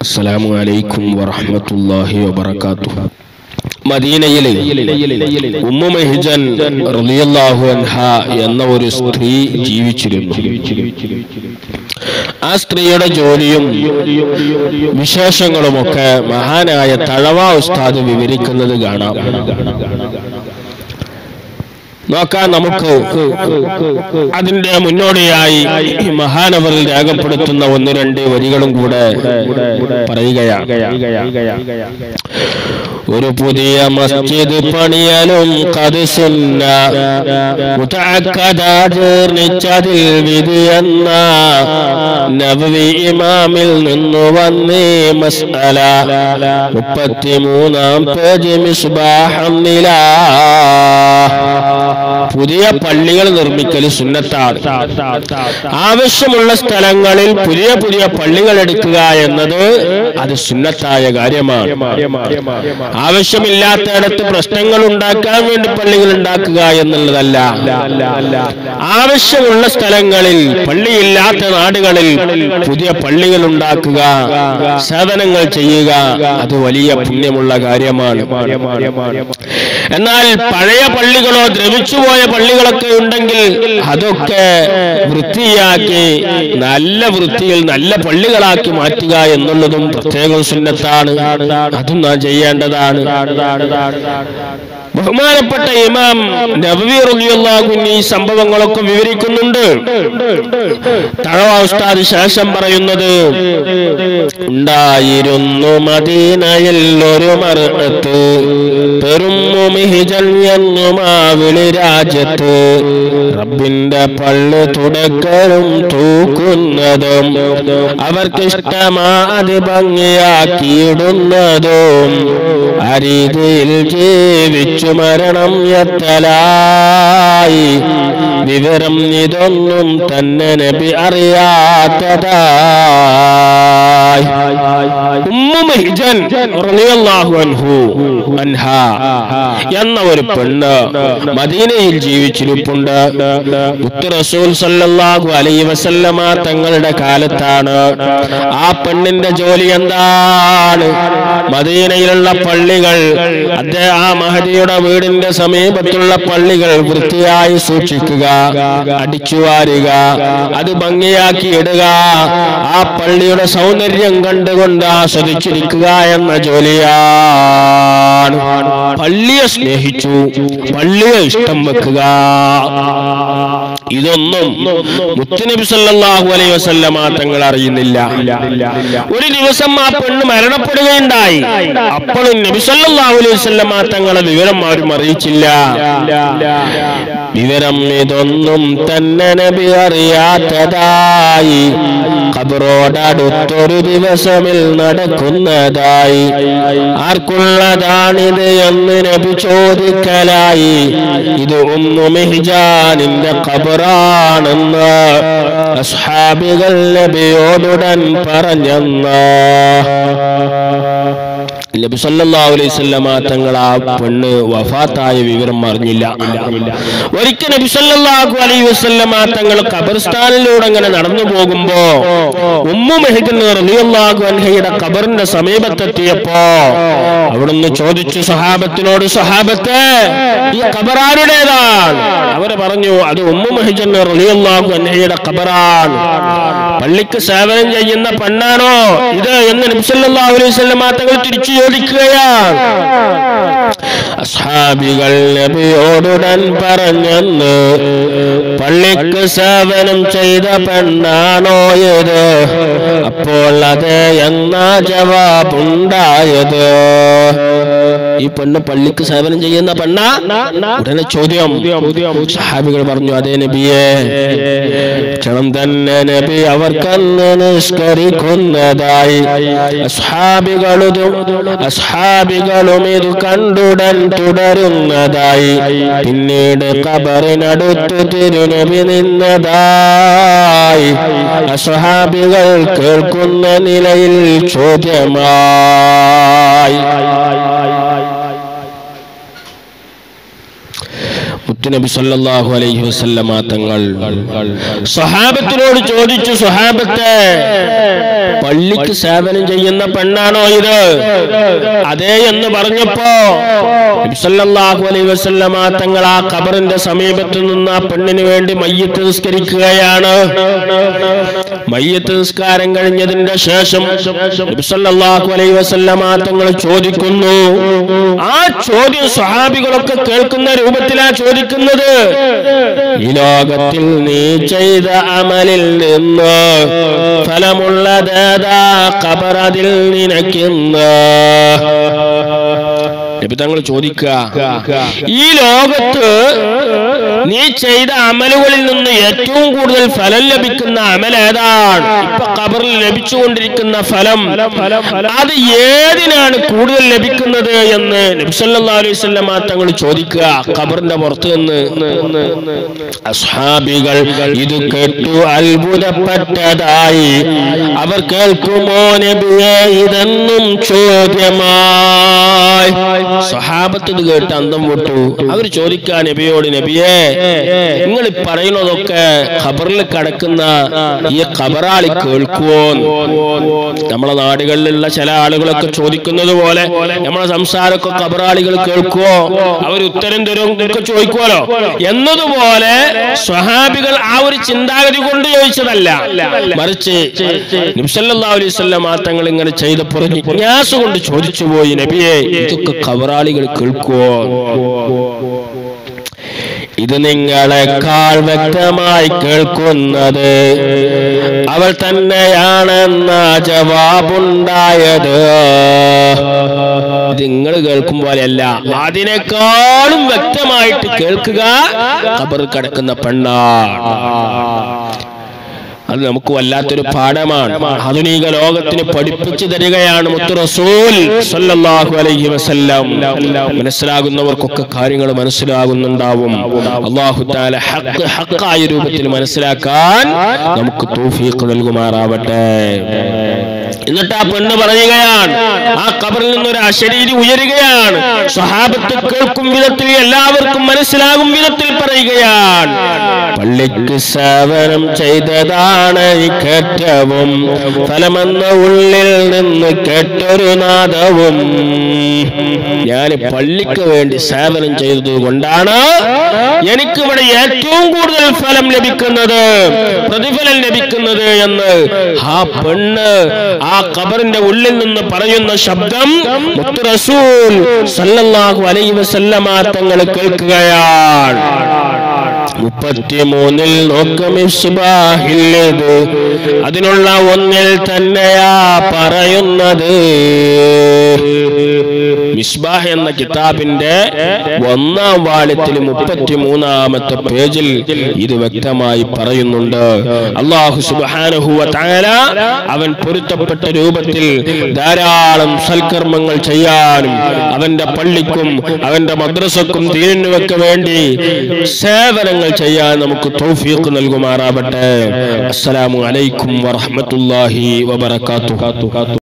അസ്സലാമു അലൈക്കും വറഹ്മത്തുള്ളാഹി വബറകാതുഹു മദീനയിലെ ഉമ്മു മെഹിജൻ റളിയല്ലാഹു അൻഹ എന്ന ഒരു സ്ത്രീ ജീവിച്ചിരുന്നു ആ സ്ത്രീയുടെ ജോലിയും വിശേഷങ്ങളുമൊക്കെ മഹാനായ തഴവ ഉസ്താദ് വിവരിക്കുന്നത് കാണാം നോക്കാൻ നമുക്ക് അതിന്റെ മുന്നോടിയായി മഹാനവറിൽ രേഖപ്പെടുത്തുന്ന ഒന്ന് രണ്ട് വരികളും കൂടെ പറയുകയാണ് ഒരു പുതിയ മസ്ജിദ് പണിയലും കതുസുന്ന മുതഅക്കദാർണിച്ചതിൽ വിധിയെന്ന നബവി ഇമാമിൽ നിന്നു വന്നേ മസ്അല മുപ്പത്തിമൂന്നാം പേജ് മിസ്ബാഹന്നില പുതിയ പള്ളികൾ നിർമ്മിക്കൽ സുന്നത്താണ് ആവശ്യമുള്ള സ്ഥലങ്ങളിൽ പുതിയ പുതിയ പള്ളികൾ എടുക്കുക എന്നത് അത് സുന്നത്തായ കാര്യമാണ് ആവശ്യമില്ലാത്തയിടത്ത് പ്രശ്നങ്ങൾ ഉണ്ടാക്കാൻ വേണ്ടി പള്ളികൾ ഉണ്ടാക്കുക എന്നുള്ളതല്ല ആവശ്യമുള്ള സ്ഥലങ്ങളിൽ പള്ളിയില്ലാത്ത നാടുകളിൽ പുതിയ പള്ളികൾ ഉണ്ടാക്കുക സേവനങ്ങൾ ചെയ്യുക അത് വലിയ പുണ്യമുള്ള കാര്യമാണ് എന്നാൽ പഴയ പള്ളികളോ ദ്രവിച്ചുപോയ പള്ളികളൊക്കെ ഉണ്ടെങ്കിൽ അതൊക്കെ വൃത്തിയാക്കി നല്ല വൃത്തിയിൽ നല്ല പള്ളികളാക്കി മാറ്റുക എന്നുള്ളതും പ്രത്യേക സുന്നത്താണ് അതും നാം ചെയ്യേണ്ടതാണ് ബഹുമാനപ്പെട്ട ഇമാം നബവി റളിയല്ലാഹു ഈ സംഭവങ്ങളൊക്കെ വിവരിക്കുന്നുണ്ട് തഴവ ഉസ്താദ് ശേഷം പറയുന്നത് ഉണ്ടായിരുന്നു മദീനയിൽ ഒരു മറുത്ത് പെരും മിഹിജൻ എന്നു മാവിളി രാജ്യത്ത് റബ്ബിന്റെ പള്ളി തുടക്കലും തൂക്കുന്നതും അവർക്കിഷ്ടമാ അത് ഭംഗിയാക്കിയിടുന്നതും ആ രീതിയിൽ ജീവിച്ചു മരണം എത്തലായി വിവരം ഇതൊന്നും തന്നെ നബി അറിയാത്തതായി ഉമ്മു മെഹിജൻ റളിയല്ലാഹു അൻഹു അൻഹ എന്ന ഒരു പെണ്ണ് മദീനയിൽ ജീവിച്ചിരിപ്പുണ്ട് മുത്ത് റസൂൽ സല്ലല്ലാഹു അലൈഹി വസല്ലമ തങ്ങളുടെ കാലത്താണ് ആ പെണ്ണിന്റെ ജോലി എന്താണ് മദീനയിലുള്ള പള്ളികൾ അദ്ദേഹം ആ മഹദിയുടെ വീടിന്റെ സമീപത്തുള്ള പള്ളികൾ വൃത്തിയായി സൂക്ഷിക്കുക അടിച്ചു വാരുക അത് ഭംഗിയാക്കി ഇടുക ആ പള്ളിയുടെ സൗന്ദര്യം കണ്ടുകൊണ്ട് ആസ്വദിച്ചിരിക്കുക എന്ന ജോലിയാണ് പള്ളിയെ സ്നേഹിച്ചു പള്ളിയെ ഇഷ്ടം വെക്കുക ഇതൊന്നും മുത്തുനബി സല്ലല്ലാഹു അലൈഹി വസല്ലമ തങ്ങൾ അറിയുന്നില്ല ഒരു ദിവസം ആ പെണ്ണ് മരണപ്പെടുകയുണ്ടായി അപ്പോഴും നബി സല്ലല്ലാഹു അലൈഹി വസല്ലമ തങ്ങളെ വിവരം ആരും അറിയിച്ചില്ല വിവരം ഇതൊന്നും തന്നെ നബി അറിയാത്തതായി ഖബറോടടുത്തൊരു ദിവസമിൽ നടക്കുന്നതായി ആർക്കുള്ളതാണിത് എന്ന് നബി ചോദിക്കലായി ഇത് ഉമ്മു മെഹിജാനിന്റെ ഖബറാണെന്ന് അസ്ഹാബികൾ നബിയോടുടൻ പറഞ്ഞെന്ന് നബി സല്ലല്ലാഹു അലൈഹി വസല്ലമ തങ്ങൾ ആ പെണ്ണ് വഫാത്തായ വിവരം അറിഞ്ഞില്ല ഒരിക്കൽ നബി സല്ലല്ലാഹു അലൈഹി വസല്ലമ തങ്ങൾ ഖബർസ്ഥാനിലൂടെ അങ്ങനെ നടന്നു പോകുമ്പോ ഉമ്മു മെഹിദൻ റളിയല്ലാഹു അൻഹയുടെ ഖബറിന്റെ സമീപത്തെത്തിയപ്പോ അവിടുന്ന് ചോദിച്ചു സഹാബത്തിനോട് സഹാബത്തെ ഈ ഖബർ ആരുടേതാണ് അവര് പറഞ്ഞു അത് ഉമ്മു മെഹിജൻ റളിയല്ലാഹു അൻഹയുടെ ഖബറാണ് പള്ളിക്ക് സേവനം ചെയ്യുന്ന പെണ്ണാണോ ഇത് എന്ന് നബി സല്ലല്ലാഹു അലൈഹി വസല്ലമ തങ്ങൾ തിരിച്ചു ചോദിക്കുകയാണ് അസ്ഹാബികൾ നബിയോടുടൻ പറഞ്ഞെന്ന് പള്ളിക്ക് സേവനം ചെയ്ത പെണ്ണാണോ ഇത് അപ്പോൾ അതെ എന്ന ജവാബുണ്ടായത് ഈ പെണ്ണ് പള്ളിക്ക് സേവനം ചെയ്യുന്ന പെണ്ണ ഉടനെ ചോദ്യം സഹാബികൾ പറഞ്ഞു അതേ നബിയെ ക്ഷണം തന്നെ നബി അവർക്കന്ന് നിഷ്കരിക്കുന്നതായി അസ്ഹാബികളും അസ്ഹാബികളും ഇത് കണ്ടുടൻ തുടരുന്നതായി പിന്നീട് കബറിനടുത്ത് തിരുനബി നിന്നതായി അസ്ഹാബികൾ കേൾക്കുന്ന നിലയിൽ ചോദ്യമായി മുത്തുനബി സല്ലല്ലാഹു അലൈഹി വസല്ലമ തങ്ങൾ സ്വഹാബത്തിനോട് ചോദിച്ചു സ്വഹാബത്തെ പള്ളിക്ക് സേവനം ചെയ്യുന്ന പെണ്ണാണോ ഇത് അതെ എന്ന് പറഞ്ഞപ്പോ നബി സല്ലല്ലാഹു അലൈഹി വസല്ലമ തങ്ങൾ ആ ഖബറിന്റെ സമീപത്ത് നിന്ന് ആ പെണ്ണിന് വേണ്ടി മയ്യത്ത് നിസ്കരിക്കുകയാണ് മയ്യത്ത് നിസ്കാരം കഴിഞ്ഞതിന്റെ ശേഷം നബി സല്ലല്ലാഹു അലൈഹി വസല്ലമ തങ്ങൾ ചോദിക്കുന്നു ആ ചോദ്യം സ്വഹാബികളൊക്കെ കേൾക്കുന്ന രൂപത്തിലാ ചോദിക്കുന്നത് ഈ ലോകത്തിൽ നീ ചെയ്ത അമലിൽ നിന്ന് ഫലമുള്ളതേതാ ഖബറതിൽ നിനക്കിന്ന് നബി തങ്ങൾ ചോദിക്കുക ഈ ലോകത്ത് നീ ചെയ്ത അമലുകളിൽ നിന്ന് ഏറ്റവും കൂടുതൽ ഫലം ലഭിക്കുന്ന അമൽ ഏതാണ് ഇപ്പൊ ഖബറിൽ ലഭിച്ചുകൊണ്ടിരിക്കുന്ന ഫലം അത് ഏതിനാണ് കൂടുതൽ ലഭിക്കുന്നത് എന്ന് നബിസല്ലാ അലൈഹി സ്വല്ലമ തങ്ങൾ ചോദിക്കുക ഖബറിന്റെ പുറത്ത് നിന്ന് അസ്ഹാബികൾ ഇത് കേട്ടു അത്ഭുതപ്പെട്ടതായി അവർ കേൾക്കുമോ നബിയെ ഇതെന്നും ചോദ്യമായി സ്വഹാബത്ത് ഇത് കേട്ട് അന്തം വിട്ടു അവർ ചോദിക്കാൻ നബിയോട് നബിയെ നിങ്ങൾ ഈ പറയുന്നതൊക്കെ ഖബറിൽ കിടക്കുന്ന ഈ ഖബറാളി കേൾക്കുവോ നമ്മളെ നാടുകളിലുള്ള ചില ആളുകളൊക്കെ ചോദിക്കുന്നത് പോലെ നമ്മളെ സംസാരമൊക്കെ ഖബറാളികൾ കേൾക്കുവോ അവർ ഉത്തരം തരും ഒക്കെ ചോദിക്കുമല്ലോ എന്നതുപോലെ സ്വഹാബികൾ ആ ഒരു ചിന്താഗതി കൊണ്ട് ചോദിച്ചതല്ല മറിച്ച് നബ്സല്ലാ അലൈഹി സ്വല്ലം തങ്ങൾ ഇങ്ങനെ ചെയ്തപ്പോൾ ജിജ്ഞാസ കൊണ്ട് ചോദിച്ചു പോയി നബിയെ ഇതൊക്കെ ഖബറാളികൾ കേൾക്കുവോ ഇത് നിങ്ങളെക്കാൾ വ്യക്തമായി കേൾക്കുന്നത് അവൾ തന്നെയാണെന്ന ജവാബുണ്ടായത് ഇത് നിങ്ങൾ കേൾക്കും പോലെയല്ല അതിനേക്കാളും വ്യക്തമായിട്ട് കേൾക്കുക ഖബറിൽ കിടക്കുന്ന പെണ്ണാണ് അത് നമുക്ക് വല്ലാത്തൊരു പാഠമാണ് ആധുനിക ലോകത്തിന് പഠിപ്പിച്ചു തരികയാണ് മുത്തു റസൂൽ സല്ലല്ലാഹു അലൈഹി വസല്ലം മനസ്സിലാകുന്നവർക്കൊക്കെ കാര്യങ്ങൾ മനസ്സിലാകുന്നുണ്ടാവും അള്ളാഹു താല ഹക്ക് ഹക്കായ രൂപത്തിൽ മനസ്സിലാക്കാൻ നമുക്ക് തൗഫീഖ് നൽകുമാറാവട്ടെ എന്നിട്ട് ആ പെണ്ണ് പറയുകയാണ് ആ കബറിൽ നിന്നൊരു അശരീരി ഉയരുകയാണ് സ്വഹാബത്ത് കേൾക്കും വിധത്തിൽ എല്ലാവർക്കും മനസ്സിലാകും വിധത്തിൽ പറയുകയാണ് പള്ളിക്ക് സേവനം ചെയ്തതാണ് ഈ കേറ്റവും ഫലമെന്ന ഉള്ളിൽ നിന്ന് കേട്ടൊരു നാദവും ഞാൻ പള്ളിക്ക് വേണ്ടി സേവനം ചെയ്തത് കൊണ്ടാണ് എനിക്കിവിടെ ഏറ്റവും കൂടുതൽ ഫലം ലഭിക്കുന്നത് പ്രതിഫലം ലഭിക്കുന്നത് എന്ന് ആ പെണ്ണ് ആ ഖബറിന്റെ ഉള്ളിൽ നിന്ന് പറയുന്ന ശബ്ദം മുത്ത് റസൂൽ സല്ലല്ലാഹു അലൈഹി വസല്ലമ തങ്ങൾ കേൾക്കുകയാണ് മുപ്പത്തിമൂന്നിൽ നോക്കും ഇസ്ബാഹില്ലത് അതിനുള്ള ഒന്നിൽ തന്നെയാ പറയുന്നത് മിസ്ബാഹ് എന്ന കിതാബിന്റെ ഒന്നാം വാള്യത്തിൽ മുപ്പത്തിമൂന്നാമത്തെ പേജിൽ ഇത് വ്യക്തമായി പറയുന്നുണ്ട് അള്ളാഹു സുബാനഹുവ താല അവൻ പൊരുത്തപ്പെട്ട രൂപത്തിൽ ധാരാളം സൽക്കർമ്മങ്ങൾ ചെയ്യാനും അവന്റെ പള്ളിക്കും അവന്റെ മദ്രസക്കും ദീനുവൊക്കെ വേണ്ടി സേവനങ്ങൾ ചെയ്യാൻ നമുക്ക് തൗഫീഖ് നൽകുമാറാവട്ടെ അസ്സലാമു അലൈക്കും വറഹ്മത്തുള്ളാഹി വബറകാതുഹു